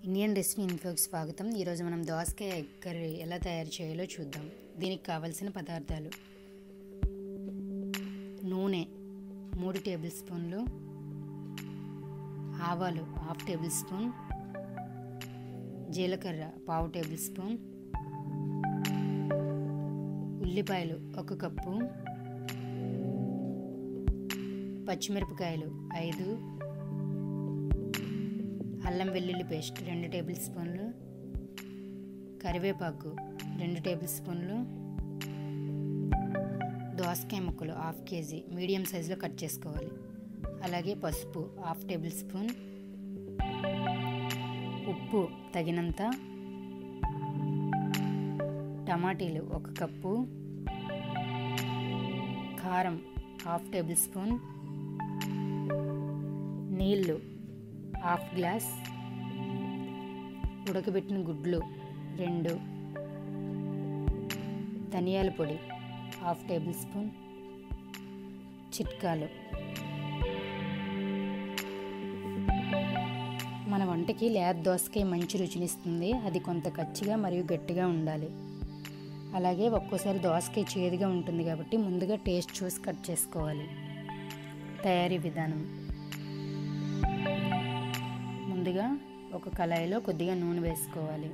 Indian recipe ఇన్ఫోకి స్వాగతం ఈరోజు మనం దోసకాయ ఎగ్ కర్రీ ఎలా తయారు చేయాలో చూద్దాం దీనికి కావలసిన పదార్థాలు నూనె మూడు టేబుల్ స్పూన్లు ఆవాలు హాఫ్ టేబుల్ స్పూన్ జీలకర్ర పావు టేబుల్ స్పూన్ ఉల్లిపాయలు ఒక కప్పు పచ్చిమిరపకాయలు ఐదు అల్లం వెల్లుల్లి పేస్ట్ రెండు టేబుల్ స్పూన్లు కరివేపాకు రెండు టేబుల్ స్పూన్లు దోసకాయ ముక్కలు హాఫ్ కేజీ మీడియం సైజులో కట్ చేసుకోవాలి అలాగే పసుపు హాఫ్ టేబుల్ స్పూన్ ఉప్పు తగినంత టమాటీలు ఒక కప్పు కారం హాఫ్ టేబుల్ స్పూన్ నీళ్ళు హాఫ్ గ్లాస్ ఉడకబెట్టిన గుడ్లు రెండు ధనియాల పొడి హాఫ్ టేబుల్ స్పూన్ చిట్కాలు మన వంటకి లేత దోసకాయ మంచి రుచినిస్తుంది అది కొంత కచ్చిగా మరియు గట్టిగా ఉండాలి అలాగే ఒక్కోసారి దోసకాయ చేదుగా ఉంటుంది కాబట్టి ముందుగా టేస్ట్ చూసి కట్ చేసుకోవాలి తయారీ విధానం ముందుగా ఒక కళాయిలో కొద్దిగా నూనె వేసుకోవాలి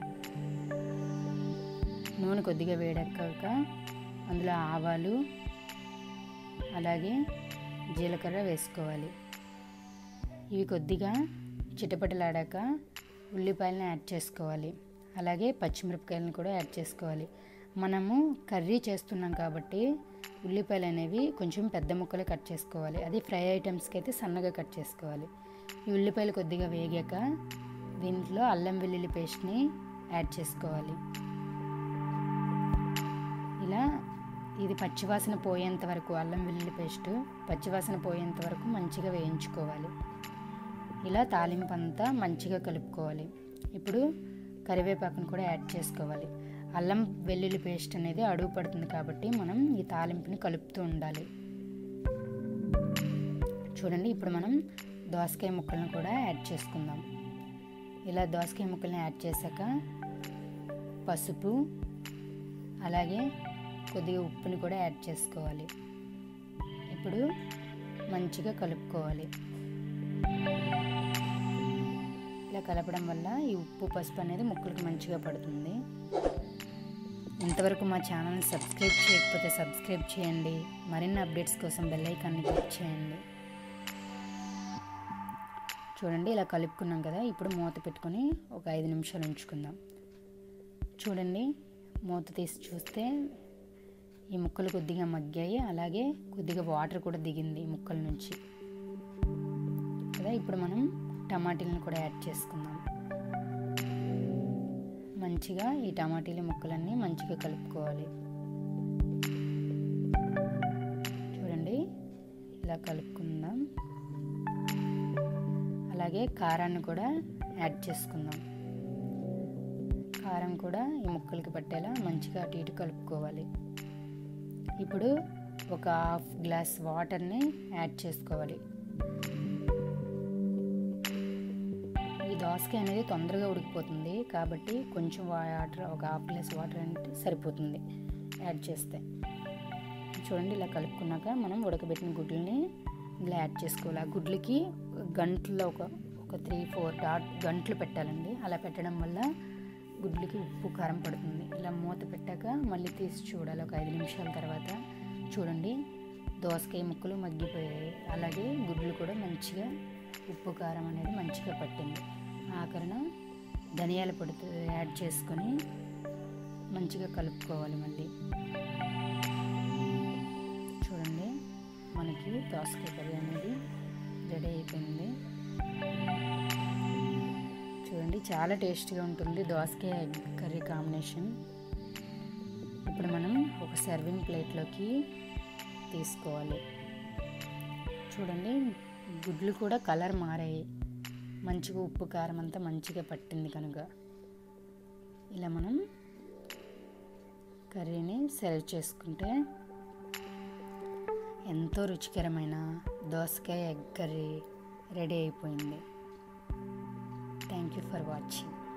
నూనె కొద్దిగా వేడెక్కాక అందులో ఆవాలు అలాగే జీలకర్ర వేసుకోవాలి ఇవి కొద్దిగా చిటపటలాడాక ఉల్లిపాయలను యాడ్ చేసుకోవాలి అలాగే పచ్చిమిరపకాయలను కూడా యాడ్ చేసుకోవాలి మనము కర్రీ చేస్తున్నాం కాబట్టి ఉల్లిపాయలు అనేవి కొంచెం పెద్ద ముక్కలు కట్ చేసుకోవాలి అది ఫ్రై ఐటమ్స్కి అయితే సన్నగా కట్ చేసుకోవాలి ఈ ఉల్లిపాయలు కొద్దిగా వేగాక దీంట్లో అల్లం వెల్లుల్లి పేస్ట్ని యాడ్ చేసుకోవాలి ఇలా ఇది పచ్చివాసన పోయేంత వరకు అల్లం వెల్లుల్లి పేస్ట్ పచ్చివాసన పోయేంత వరకు మంచిగా వేయించుకోవాలి ఇలా తాలింపు అంతా మంచిగా కలుపుకోవాలి ఇప్పుడు కరివేపాకును కూడా యాడ్ చేసుకోవాలి అల్లం వెల్లుల్లి పేస్ట్ అనేది అడుగు పడుతుంది కాబట్టి మనం ఈ తాలింపుని కలుపుతూ ఉండాలి చూడండి ఇప్పుడు మనం దోసకాయ ముక్కలను కూడా యాడ్ చేసుకుందాం ఇలా దోసకాయ ముక్కల్ని యాడ్ చేశాక పసుపు అలాగే కొద్దిగా ఉప్పుని కూడా యాడ్ చేసుకోవాలి ఇప్పుడు మంచిగా కలుపుకోవాలి ఇలా కలపడం వల్ల ఈ ఉప్పు పసుపు అనేది ముక్కలకు మంచిగా పడుతుంది ఇంతవరకు మా ఛానల్ని సబ్స్క్రైబ్ చేయకపోతే సబ్స్క్రైబ్ చేయండి మరిన్ని అప్డేట్స్ కోసం బెల్ ఐకాన్ని క్లిక్ చేయండి చూడండి ఇలా కలుపుకున్నాం కదా ఇప్పుడు మూత పెట్టుకొని ఒక ఐదు నిమిషాలు ఉంచుకుందాం చూడండి మూత తీసి చూస్తే ఈ ముక్కలు కొద్దిగా మగ్గాయి అలాగే కొద్దిగా వాటర్ కూడా దిగింది ఈ ముక్కల నుంచి కదా ఇప్పుడు మనం టమాటీలను కూడా యాడ్ చేసుకుందాం మంచిగా ఈ టమాటీల ముక్కలన్నీ మంచిగా కలుపుకోవాలి చూడండి ఇలా కలుపుకుందాం అలాగే కారాన్ని కూడా యాడ్ చేసుకుందాం కారం కూడా ఈ ముక్కలకి పట్టేలా మంచిగా అటు ఇటు కలుపుకోవాలి ఇప్పుడు ఒక హాఫ్ గ్లాస్ వాటర్ని యాడ్ చేసుకోవాలి ఈ దోసకాయ అనేది తొందరగా ఉడికిపోతుంది కాబట్టి కొంచెం వాటర్ ఒక హాఫ్ గ్లాస్ వాటర్ అంటే సరిపోతుంది యాడ్ చేస్తే చూడండి ఇలా కలుపుకున్నాక మనం ఉడకబెట్టిన గుడ్లని ఇలా యాడ్ చేసుకోవాలి ఆ గుడ్లకి గంటలో ఒక ఒక త్రీ ఫోర్ డాట్ గంటలు పెట్టాలండి అలా పెట్టడం వల్ల గుడ్లకి ఉప్పు కారం పడుతుంది ఇలా మూత పెట్టాక మళ్ళీ తీసి చూడాలి ఒక ఐదు నిమిషాల తర్వాత చూడండి దోసకాయ ముక్కలు మగ్గిపోయాయి అలాగే గుడ్లు కూడా మంచిగా ఉప్పు కారం అనేది మంచిగా పట్టింది ఆఖరణ ధనియాల పొడి యాడ్ చేసుకొని మంచిగా కలుపుకోవాలి మళ్ళీ చూడండి మనకి దోసకాయ కర్రీ అనేది రెడీ అయిపోయింది చూడండి చాలా టేస్టీగా ఉంటుంది దోసకాయ ఎగ్ కర్రీ కాంబినేషన్ ఇప్పుడు మనం ఒక సర్వింగ్ ప్లేట్లోకి తీసుకోవాలి చూడండి గుడ్లు కూడా కలర్ మారాయి మంచిగా ఉప్పు కారం అంతా మంచిగా పట్టింది కనుక ఇలా మనం కర్రీని సర్వ్ చేసుకుంటే ఎంతో రుచికరమైన దోసకాయ ఎగ్ కర్రీ రెడీ అయిపోయింది థ్యాంక్ యూ ఫర్ వాచింగ్